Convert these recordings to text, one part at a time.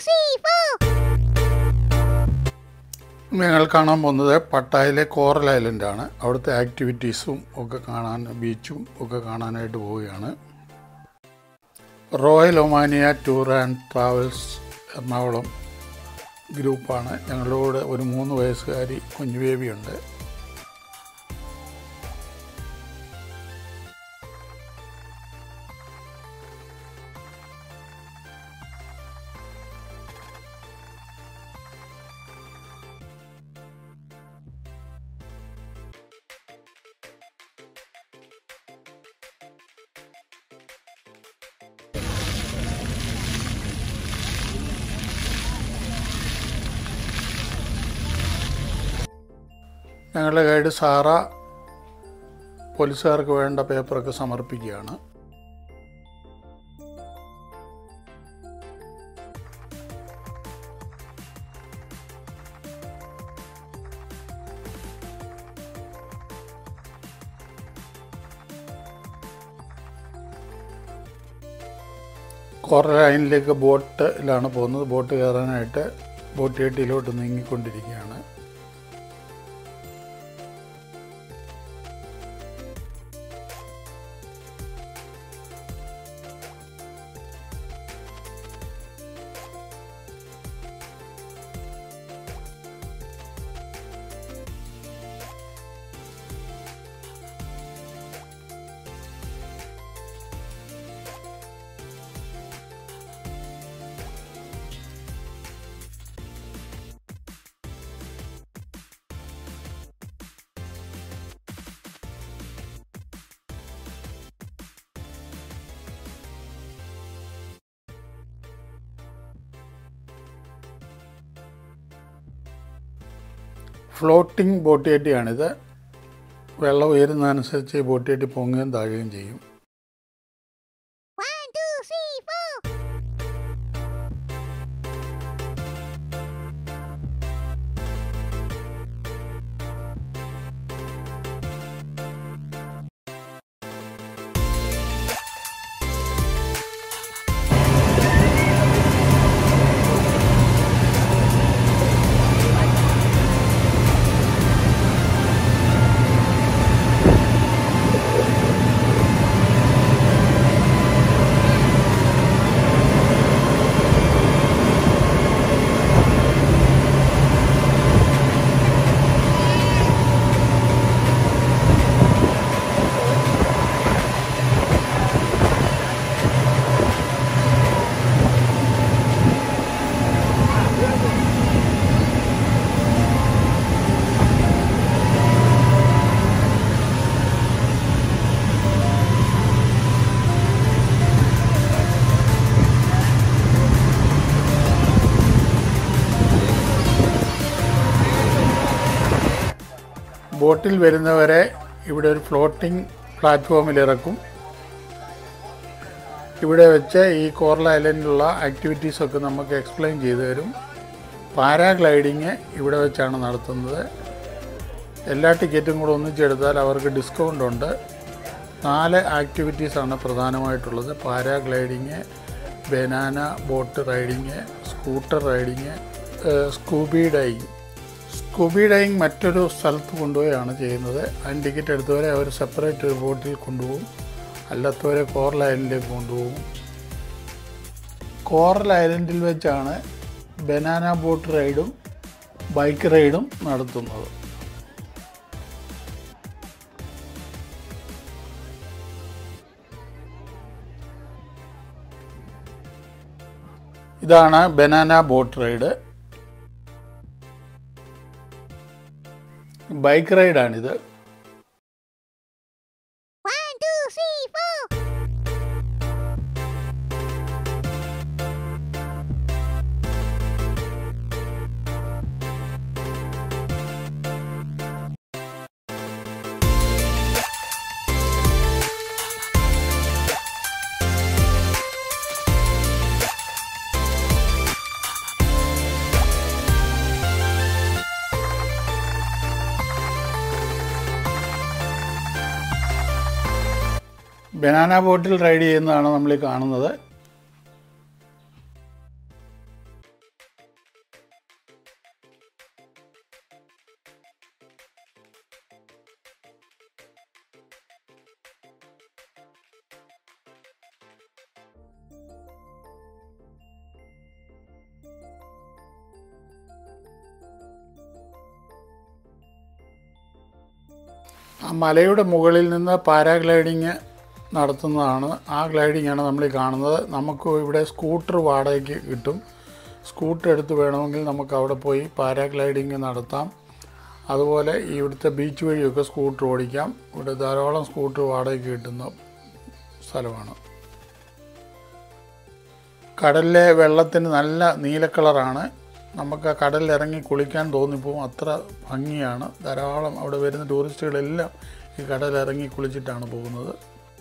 three, four. നിങ്ങൾ കാണാൻ പോകുന്നത് പട്ടായിലെ കോറൽ ഐലൻഡാണ് അവിടുത്തെ ആക്ടിവിറ്റീസും ഒക്കെ കാണാൻ ബീച്ചും ഒക്കെ കാണാനായിട്ട് പോവുകയാണ് royal Omania tour and travels Ernakulam ഗ്രൂപ്പാണ് ഞങ്ങളോട് ഒരു മൂന്ന് വയസ്സുകാരി കുഞ്ഞു ബേബിയുണ്ട് ഞങ്ങളുടെ ഗൈഡ് സാറ പോലീസുകാർക്ക് വേണ്ട പേപ്പറൊക്കെ സമർപ്പിക്കുകയാണ് കോറൽ ലൈനിലേക്ക് ബോട്ടിലാണ് പോകുന്നത് ബോട്ട് കയറാനായിട്ട് ബോട്ട് ഏട്ടിയിലോട്ട് നീങ്ങിക്കൊണ്ടിരിക്കുകയാണ് ഫ്ലോട്ടിംഗ് ബോട്ടിയേട്ടിയാണിത് വെള്ളം ഉയരുന്നതനുസരിച്ച് ഈ ബോട്ടിയേട്ടി പൊങ്ങുകയും താഴുകയും ചെയ്യും One, two, three, four. ബോട്ടിൽ വരുന്നവരെ ഇവിടെ ഒരു ഫ്ലോട്ടിംഗ് പ്ലാറ്റ്ഫോമിൽ ഇറക്കും ഇവിടെ വെച്ച് ഈ കോറൽ ഐലൻഡിലുള്ള ആക്ടിവിറ്റീസൊക്കെ നമുക്ക് എക്സ്പ്ലെയിൻ ചെയ്തു തരും പാരാഗ്ലൈഡിങ് ഇവിടെ വെച്ചാണ് നടത്തുന്നത് എല്ലാ ടിക്കറ്റും കൂടെ ഒന്നിച്ചെടുത്താൽ അവർക്ക് ഡിസ്കൗണ്ട് ഉണ്ട് നാല് ആക്ടിവിറ്റീസാണ് പ്രധാനമായിട്ടുള്ളത് paragliding banana boat riding scooter riding scuba diving scuba diving മറ്റൊരു സ്ഥലത്ത് കൊണ്ടുപോയാണ് ചെയ്യുന്നത് അതിന് ടിക്കറ്റ് എടുത്തവരെ അവർ സെപ്പറേറ്റ് ഒരു ബോട്ടിൽ കൊണ്ടുപോകും അല്ലാത്തവരെ കോറൽ ഐലൻഡിലേക്ക് കൊണ്ടുപോകും കോറൽ ഐലൻഡിൽ വെച്ചാണ് ബനാന ബോട്ട് റൈഡും ബൈക്ക് റൈഡും നടത്തുന്നത് ഇതാണ് ബനാന ബോട്ട് റൈഡ് ബൈക്ക് റൈഡാണിത് One, two, three, four. Banana ബോട്ടിൽ റൈഡ് ചെയ്യുന്നതാണ് നമ്മൾ ഈ കാണുന്നത് ആ മലയുടെ മുകളിൽ നിന്ന് പാരാഗ്ലൈഡിങ് നടത്തുന്നതാണ് ആ ഗ്ലൈഡിങ്ങാണ് നമ്മൾ ഈ കാണുന്നത് നമുക്ക് ഇവിടെ സ്കൂട്ടർ വാടകയ്ക്ക് കിട്ടും സ്കൂട്ടർ എടുത്ത് വേണമെങ്കിൽ നമുക്ക് അവിടെ പോയി പാരാഗ്ലൈഡിങ് നടത്താം അതുപോലെ ഇവിടുത്തെ ബീച്ച് വഴിയൊക്കെ സ്കൂട്ടർ ഓടിക്കാം ഇവിടെ ധാരാളം സ്കൂട്ടർ വാടകയ്ക്ക് കിട്ടുന്ന സ്ഥലമാണ് കടലിലെ വെള്ളത്തിന് നല്ല നീല കളറാണ് നമുക്ക് ആ കടലിൽ ഇറങ്ങി കുളിക്കാൻ തോന്നിപ്പോവും അത്ര ഭംഗിയാണ് ധാരാളം അവിടെ വരുന്ന ടൂറിസ്റ്റുകളെല്ലാം ഈ കടലിൽ ഇറങ്ങി കുളിച്ചിട്ടാണ് പോകുന്നത്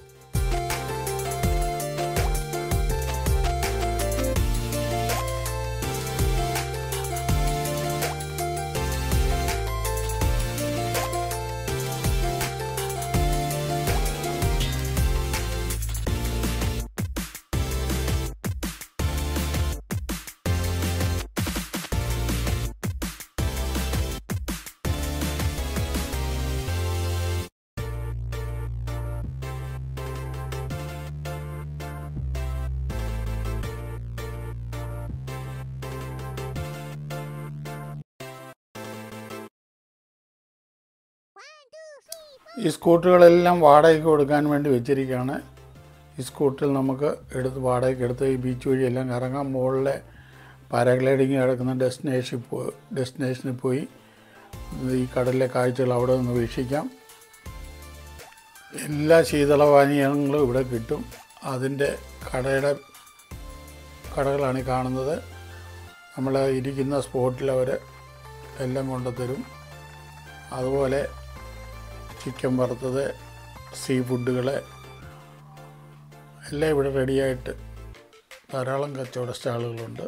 ഈ സ്കൂട്ടറുകളെല്ലാം വാടകയ്ക്ക് കൊടുക്കാൻ വേണ്ടി വെച്ചിരിക്കുകയാണ് ഈ സ്കൂട്ടറിൽ നമുക്ക് എടുത്ത് വാടകയ്ക്ക് എടുത്ത് ഈ ബീച്ച് വഴിയെല്ലാം കറങ്ങാം മുകളിലെ പാരാഗ്ലൈഡിങ് കിടക്കുന്ന ഡെസ്റ്റിനേഷൻ പോ ഡെസ്റ്റിനേഷനിൽ പോയി ഈ കടലിലെ കാഴ്ചകൾ അവിടെ നിന്ന് വീക്ഷിക്കാം എല്ലാ ശീതളപാനീയങ്ങളും ഇവിടെ കിട്ടും അതിൻ്റെ കടയുടെ കടകളാണ് ഈ കാണുന്നത് നമ്മൾ ഇരിക്കുന്ന സ്പോട്ടിൽ അവർ എല്ലാം കൊണ്ടുതരും അതുപോലെ ചിക്കൻ വറുത്തത് സീ ഫുഡുകൾ എല്ലാം ഇവിടെ റെഡിയായിട്ട് ധാരാളം കച്ചവട സ്റ്റാളുകളുണ്ട്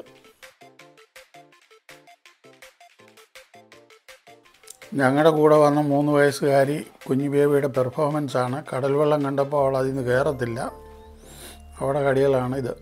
ഞങ്ങളുടെ കൂടെ വന്ന മൂന്ന് വയസ്സുകാരി കുഞ്ഞു ബേബിയുടെ പെർഫോമൻസ് ആണ് കടൽ വെള്ളം കണ്ടപ്പോൾ അവൾ അതിൽ നിന്ന് കയറത്തില്ല അവിടെ കടികളാണ് ഇത്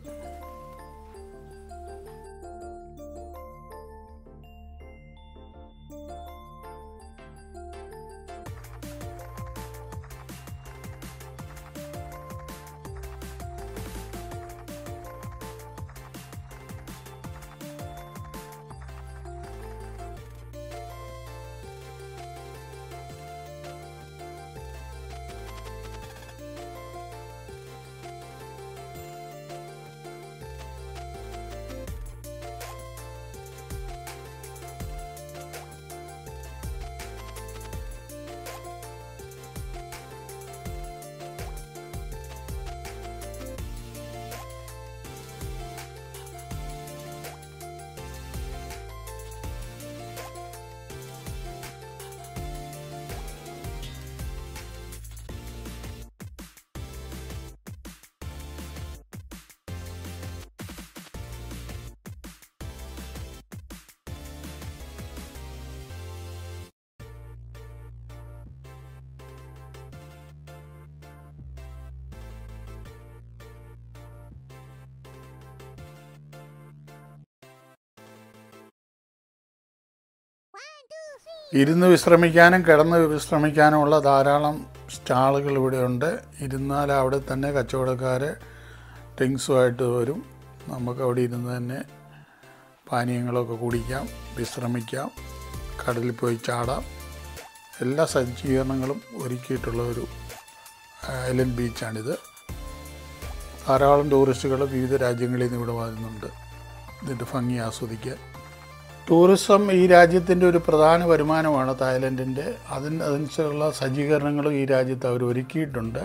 ഇരുന്ന് വിശ്രമിക്കാനും കിടന്ന് വിശ്രമിക്കാനുമുള്ള ധാരാളം സ്റ്റാളുകൾ ഇവിടെയുണ്ട് ഇരുന്നാൽ അവിടെ തന്നെ കച്ചവടക്കാർ ഡ്രിങ്ക്സുമായിട്ട് വരും നമുക്ക് അവിടെ ഇരുന്ന് തന്നെ പാനീയങ്ങളൊക്കെ കുടിക്കാം വിശ്രമിക്കാം കടലിൽ പോയി ചാടാം എല്ലാ സജ്ജീകരണങ്ങളും ഒരുക്കിയിട്ടുള്ള ഒരു ഐലൻഡ് ബീച്ചാണിത് ധാരാളം ടൂറിസ്റ്റുകൾ വിവിധ രാജ്യങ്ങളിൽ നിന്ന് ഇവിടെ വരുന്നുണ്ട് ഇതിൻ്റെ ഭംഗി ആസ്വദിക്കാൻ ടൂറിസം ഈ രാജ്യത്തിൻ്റെ ഒരു പ്രധാന വരുമാനമാണ് തായ്ലൻഡിൻ്റെ അതിന് അതനുസരിച്ചുള്ള സജ്ജീകരണങ്ങളും ഈ രാജ്യത്ത് അവർ ഒരുക്കിയിട്ടുണ്ട്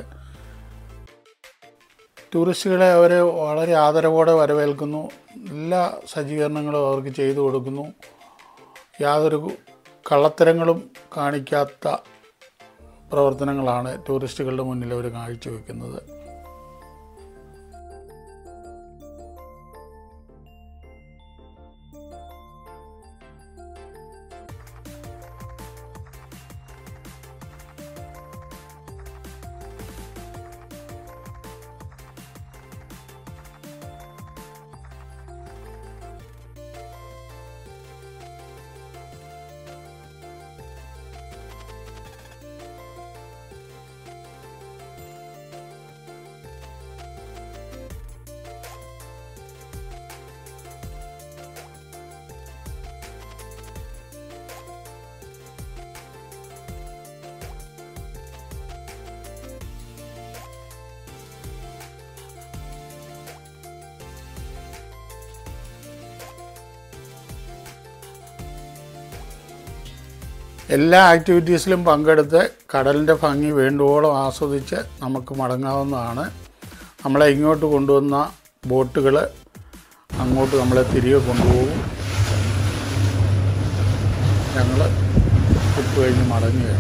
ടൂറിസ്റ്റുകളെ അവർ വളരെ ആദരവോടെ വരവേൽക്കുന്നു എല്ലാ സജ്ജീകരണങ്ങളും അവർക്ക് ചെയ്തു കൊടുക്കുന്നു യാതൊരു കള്ളത്തരങ്ങളും കാണിക്കാത്ത പ്രവർത്തനങ്ങളാണ് ടൂറിസ്റ്റുകളുടെ മുന്നിൽ അവർ കാഴ്ചവെക്കുന്നത് എല്ലാ ആക്ടിവിറ്റീസിലും പങ്കെടുത്ത് കടലിൻ്റെ ഭംഗി വേണ്ടുവോളം ആസ്വദിച്ച് നമുക്ക് മടങ്ങാവുന്നതാണ് നമ്മളെ ഇങ്ങോട്ട് കൊണ്ടുവന്ന ബോട്ടുകൾ അങ്ങോട്ട് നമ്മളെ തിരികെ കൊണ്ടുപോകും ഞങ്ങൾ ട്രിപ്പ് കഴിഞ്ഞ് മടങ്ങുകയാണ്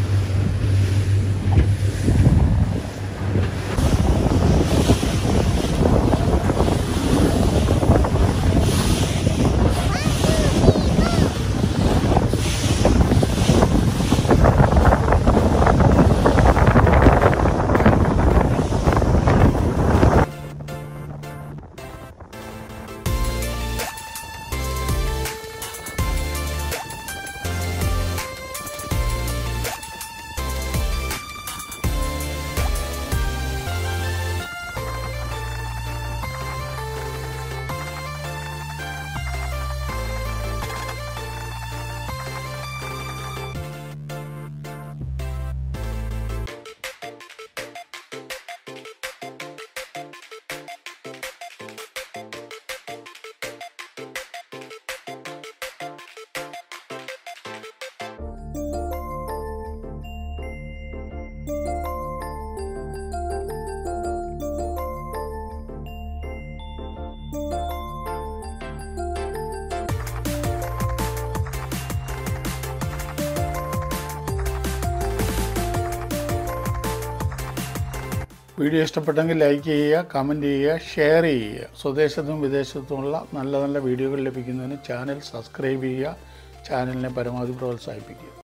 വീഡിയോ ഇഷ്ടപ്പെട്ടെങ്കിൽ ലൈക്ക് ചെയ്യുക കമൻറ്റ് ചെയ്യുക ഷെയർ ചെയ്യുക സ്വദേശത്തും വിദേശത്തുമുള്ള നല്ല നല്ല വീഡിയോകൾ ലഭിക്കുന്നതിന് ചാനൽ സബ്സ്ക്രൈബ് ചെയ്യുക ചാനലിനെ പരമാവധി പ്രോത്സാഹിപ്പിക്കുക